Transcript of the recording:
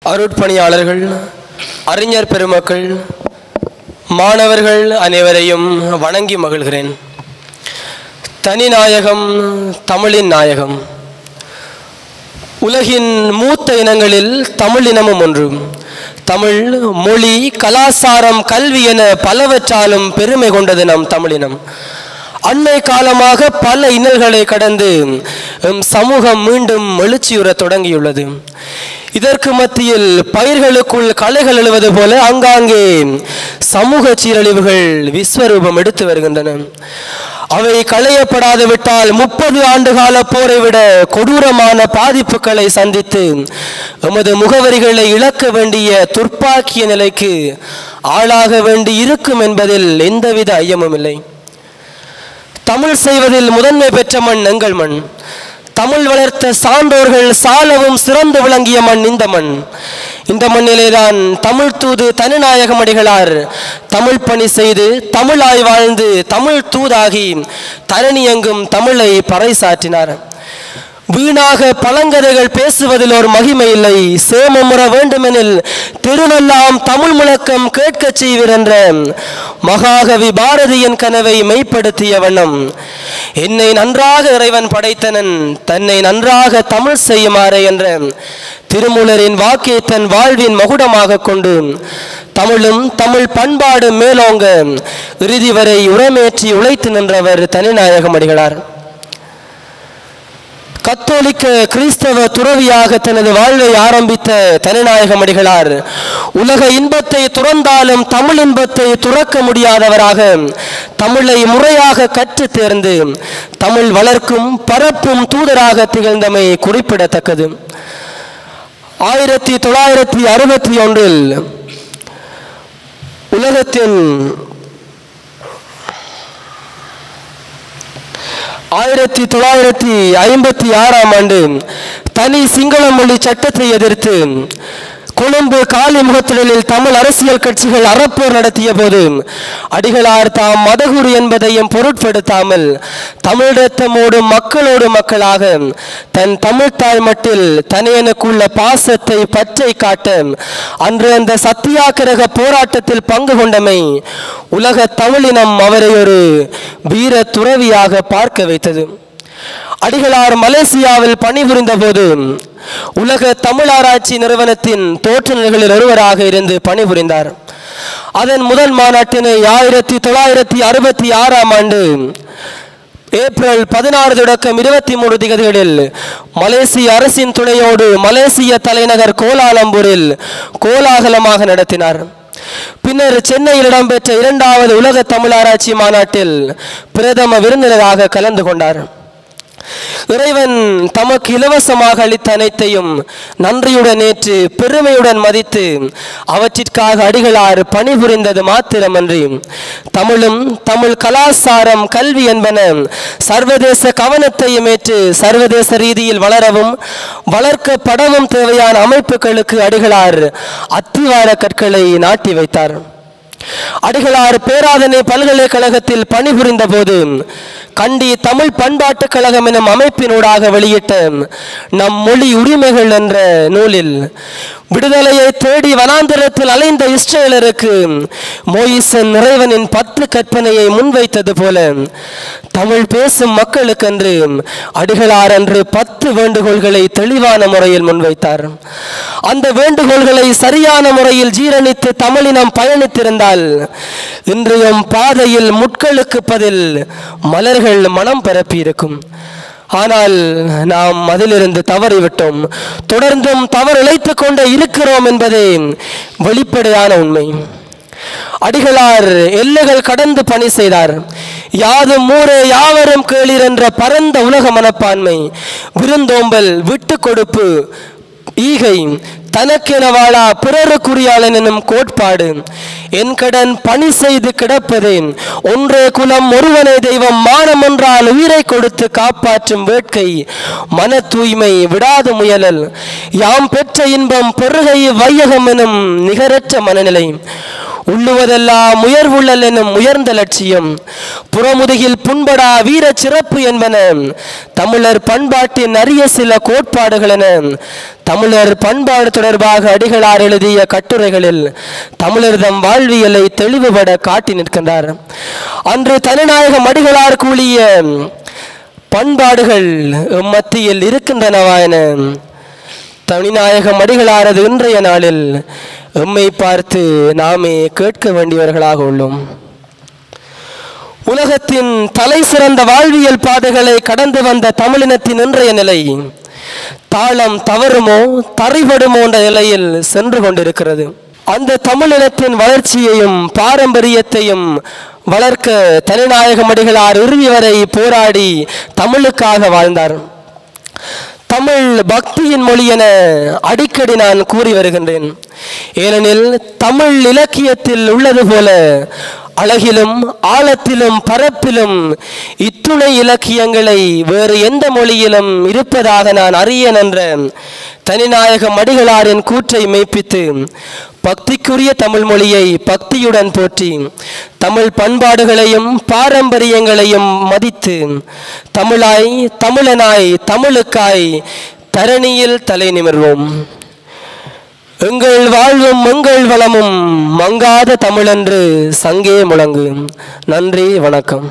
அருட்பணியாளர்கள் அறிஞர் பெருமக்கள் மாணவர்கள் அனைவரையும் வணங்கி மகிழ்கிறேன் தனிநாயகம் தமிழின் நாயகம் உலகின் மூத்த இனங்களில் தமிழ் இனமும் ஒன்று தமிழ் மொழி கலாசாரம் கல்வி என பலவற்றாலும் பெருமை கொண்டது நம் தமிழினம் அண்மை காலமாக பல இன்னல்களை கடந்து எம் சமூகம் மீண்டும் எழுச்சியுறத் தொடங்கியுள்ளது இதற்கு மத்தியில் பயிர்களுக்குள் களைகள் எழுவது போல ஆங்காங்கே சமூக சீரழிவுகள் விஸ்வரூபம் எடுத்து வருகின்றன அவை களையப்படாது விட்டால் முப்பது ஆண்டுகால போரை விட கொடூரமான பாதிப்புகளை சந்தித்து எமது முகவரிகளை இழக்க வேண்டிய துர்ப்பாக்கிய நிலைக்கு ஆளாக வேண்டி இருக்கும் என்பதில் எந்தவித ஐயமும் இல்லை தமிழ் செய்வதில் முதன்மை பெற்ற மண் எங்கள் மண் தமிழ் வளர்த்த சான்றோர்கள் சாலவும் சிறந்து விளங்கிய மண் இந்த மண் இந்த மண்ணிலேதான் தமிழ் தூது தனிநாயகம் அடிகளார் தமிழ் பணி செய்து தமிழாய் வாழ்ந்து தமிழ் தூதாகி தரணி எங்கும் தமிழை பறைசாற்றினார் வீணாக பழங்கதைகள் பேசுவதில் ஒரு மகிமை இல்லை சேமமுற வேண்டுமெனில் திருவெல்லாம் தமிழ் முழக்கம் கேட்கச் செய்வீர் என்ற மகாகவி பாரதியின் கனவை மெய்ப்படுத்திய வண்ணம் என்னை நன்றாக இறைவன் படைத்தனன் தன்னை நன்றாக தமிழ் செய்யுமாறு என்ற திருமூலரின் வாக்கை தன் வாழ்வின் மகுடமாக கொண்டு தமிழும் தமிழ் பண்பாடு மேலோங்க இறுதி வரை உரமேற்றி உழைத்து நின்றவர் தனிநாயகம் அடிகளார் கத்தோலிக்க கிறிஸ்தவ துறவியாக தனது வாழ்வை ஆரம்பித்த தனிநாயகம் அடிகளார் உலக இன்பத்தை துறந்தாலும் தமிழ் இன்பத்தை துறக்க முடியாதவராக தமிழை முறையாக கற்று தேர்ந்து தமிழ் வளர்க்கும் பரப்பும் தூதராக திகழ்ந்தமை குறிப்பிடத்தக்கது ஆயிரத்தி தொள்ளாயிரத்தி அறுபத்தி ஒன்றில் உலகத்தின் ஆயிரத்தி தொள்ளாயிரத்தி ஐம்பத்தி ஆறாம் ஆண்டு தனி சிங்கள மொழி சட்டத்தை எதிர்த்து கொழும்பு காலிமுகத்திடலில் தமிழ் அரசியல் கட்சிகள் அறப்போர் நடத்திய போது அடிகளார் தாம் மதகுரு என்பதையும் பொருட்படுத்தாமல் தமிழிடத்தமோடு மக்களோடு மக்களாக தன் தமிழ்த்தாய் மட்டில் தனியனுக்குள்ள பாசத்தை பற்றை காட்ட அன்று அந்த சத்தியாகிரக போராட்டத்தில் பங்கு கொண்டமை உலக தமிழினம் அவரை ஒரு வீர துறவியாக பார்க்க வைத்தது அடிகளார் மலேசியாவில் பணிபுரிந்த போது உலக தமிழாராய்ச்சி நிறுவனத்தின் தோற்றுநர்களில் ஒருவராக இருந்து பணிபுரிந்தார் அதன் முதல் மாநாட்டினை ஆயிரத்தி தொள்ளாயிரத்தி அறுபத்தி ஆறாம் ஆண்டு ஏப்ரல் பதினாறு தொடக்கம் இருபத்தி மூன்று திகதிகளில் மலேசிய அரசின் துணையோடு மலேசிய தலைநகர் கோலாலம்பூரில் கோலாகலமாக நடத்தினார் பின்னர் சென்னையில் இடம்பெற்ற இரண்டாவது உலக தமிழாராய்ச்சி மாநாட்டில் பிரதம விருந்தினராக கலந்து கொண்டார் இறைவன் தமக்கு இலவசமாக அளித்த அனைத்தையும் நன்றியுடன் ஏற்று பெருமையுடன் மதித்து அவற்றிற்காக அடிகளார் பணிபுரிந்தது மாத்திரமன்றி தமிழும் தமிழ் கலாசாரம் கல்வி என்பன சர்வதேச கவனத்தையும் ஏற்று சர்வதேச ரீதியில் வளரவும் வளர்க்கப்படவும் தேவையான அமைப்புகளுக்கு அடிகளார் அத்திவார கற்களை நாட்டி வைத்தார் அடிகளார் பேராதனை பல்கலைக்கழகத்தில் பணிபுரிந்த போது கண்டி தமிழ் பண்பாட்டு கழகம் எனும் அமைப்பினூடாக வெளியிட்ட நம் மொழி உரிமைகள் என்ற நூலில் விடுதலையை தேடி வனாந்திரத்தில் அலைந்த இஸ்ரேலருக்கு மோயிசன் இறைவனின் பத்து கற்பனையை முன்வைத்தது போல தமிழ் பேசும் மக்களுக்கென்று அடிகளார் அன்று பத்து வேண்டுகோள்களை தெளிவான முறையில் முன்வைத்தார் அந்த வேண்டுகோள்களை சரியான முறையில் ஜீரணித்து தமிழினம் பயணித்திருந்தால் இன்றைய பாதையில் முட்களுக்கு பதில் மலர்கள் மனம் பரப்பியிருக்கும் ஆனால் நாம் அதிலிருந்து தவறிவிட்டோம் தொடர்ந்தும் தவறு இழைத்து கொண்டே இருக்கிறோம் என்பதே வெளிப்படையான உண்மை அடிகளார் எல்லைகள் கடந்து பணி செய்தார் யாதும் ஊரே யாவரும் கேளீர் என்ற பரந்த உலக மனப்பான்மை விருந்தோம்பல் விட்டு கொடுப்பு ஈகை தனக்கென வாழா பிறருக்குரியாளன் எனும் கோட்பாடு என் கடன் பணி செய்து கிடப்பதேன் ஒன்றே குலம் ஒருவனே தெய்வம் மானம் என்றால் உயிரை கொடுத்து காப்பாற்றும் வேட்கை மன தூய்மை விடாது முயலல் யாம் பெற்ற இன்பம் பெருகை வையகம் எனும் நிகரற்ற மனநிலை உள்ளுவதெல்லாம் உயர்வுள்ளல் எனும் உயர்ந்த லட்சியம் புறமுதுகில் புண்படா வீர சிறப்பு என்பன தமிழர் பண்பாட்டின் அரிய சில கோட்பாடுகள் என தமிழர் பண்பாடு தொடர்பாக அடிகளார் எழுதிய கட்டுரைகளில் தமிழர்தம் வாழ்வியலை தெளிவுபட காட்டி நிற்கின்றார் அன்று தனிநாயகம் அடிகளார் கூலிய பண்பாடுகள் எம் மத்தியில் இருக்கின்றனவா என தனிநாயகம் அடிகளாரது இன்றைய நாளில் எம்மை பார்த்து நாமே கேட்க வேண்டியவர்களாக உள்ளோம் உலகத்தின் தலை சிறந்த வாழ்வியல் பாதைகளை கடந்து வந்த தமிழினத்தின் இன்றைய நிலை தாளம் தவறுமோ தரைபடுமோ என்ற நிலையில் சென்று கொண்டிருக்கிறது அந்த தமிழினத்தின் வளர்ச்சியையும் பாரம்பரியத்தையும் வளர்க்க தனிநாயகம் அடிகளார் இறுதி வரை போராடி தமிழுக்காக வாழ்ந்தார் தமிழ் பக்தியின் மொழி என அடிக்கடி நான் கூறி வருகின்றேன் ஏனெனில் தமிழ் இலக்கியத்தில் உள்ளது போல அழகிலும் ஆழத்திலும் பரப்பிலும் இத்துணை இலக்கியங்களை வேறு எந்த மொழியிலும் இருப்பதாக நான் அறியேன் என்ற தனிநாயகம் அடிகளாரின் கூற்றை மெய்ப்பித்து பக்திக்குரிய தமிழ் மொழியை பக்தியுடன் போற்றி தமிழ் பண்பாடுகளையும் பாரம்பரியங்களையும் மதித்து தமிழாய் தமிழனாய் தமிழுக்காய் தரணியில் தலை நிமிர்வோம் எங்கள் வாழ்வும் எங்கள் வளமும் மங்காத தமிழன்று சங்கே முழங்கு நன்றி வணக்கம்